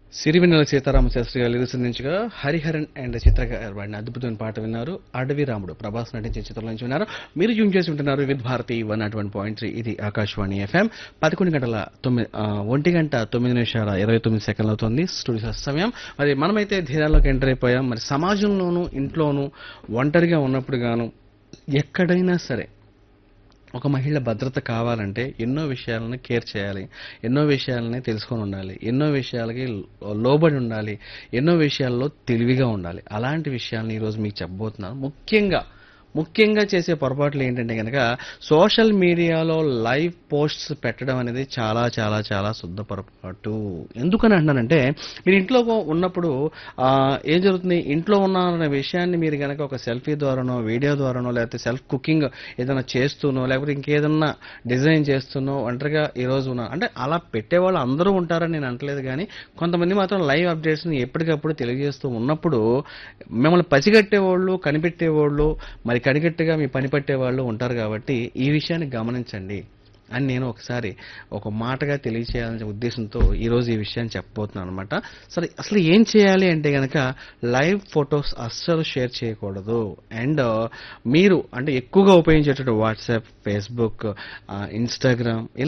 సిరివెన్నెల సీతారామ శాస్త్రి గారు రూపొందించగా హరిహరన్ అండ్ చిత్ర గారు వాడిన అద్భుతమైన పాట విన్నారు అడవి రాముడు ప్రభాస్ నటించే చిత్రంలో నుంచి విన్నారు మీరు జూమ్ చేసి ఉంటున్నారు with Bharati one naught one point three ఇది ఆకాశవాణి ఎఫ్ఎం పదకొండు గంటల తొమ్మిది ఆ, ఒంటి గంట తొమ్మిది నిమిషాల ఇరవై తొమ్మిది సెకండ్లు అవుతుంది స్టూడియో సమయం మరి మనమైతే ధీరాల్లోకి ఎంటర్ అయిపోయాం మరి సమాజంలోనూ ఇంట్లోనూ ఒంటరిగా ఉన్నప్పుడు గాను ఎక్కడైనా సరే ఒక మహిళ భద్రత కావాలంటే ఎన్నో విషయాలను కేర్ చేయాలి ఎన్నో విషయాలని తెలుసుకొని ఉండాలి ఎన్నో విషయాలకి లో- లోబడి ఉండాలి ఎన్నో విషయాల్లో తెలివిగా ఉండాలి అలాంటి విషయాలను ఈరోజు మీకు చెప్పబోతున్నాను ముఖ్యంగా ముఖ్యంగా చేసే పొరపాట్లు ఏంటంటే కనుక సోషల్ మీడియాలో లైవ్ పోస్ట్స్ పెట్టడం అనేది చాలా చాలా చాలా శుద్ధ పొరపాటు ఎందుకని అంటున్నానంటే మీరు ఇంట్లో ఉన్నప్పుడు ఆ, ఏం జరుగుతుంది ఇంట్లో ఉన్నారనే విషయాన్ని మీరు కనుక ఒక సెల్ఫీ ద్వారానో వీడియో ద్వారానో లేకపోతే సెల్ఫ్ కుకింగ్ ఏదైనా చేస్తూనో లేకపోతే ఇంకేదన్నా డిజైన్ చేస్తూనో ఒంటరిగా ఈ రోజు ఉన్నా అంటే అలా పెట్టేవాళ్ళు అందరూ ఉంటారని నేను అంటలేదు కానీ కొంతమంది మాత్రం లైవ్ అప్డేట్స్ని ఎప్పటికప్పుడు తెలియజేస్తూ ఉన్నప్పుడు మిమ్మల్ని పసిగట్టేవాళ్ళు కనిపెట్టేవాళ్ళు మరి కనిగట్టుగా మీ పని పట్టేవాళ్ళు ఉంటారు కాబట్టి ఈ విషయాన్ని గమనించండి అని నేను ఒకసారి ఒక మాటగా తెలియచేయాలనే ఉద్దేశంతో ఈరోజు ఈ విషయాన్ని చెప్పబోతున్నాను అనమాట సరే అసలు ఏం చేయాలి అంటే కనుక లైవ్ ఫొటోస్ అస్సలు షేర్ చేయకూడదు అండ్ మీరు అంటే ఎక్కువగా ఉపయోగించేటటువంటి వాట్సాప్ ఫేస్బుక్ ఇన్స్టాగ్రామ్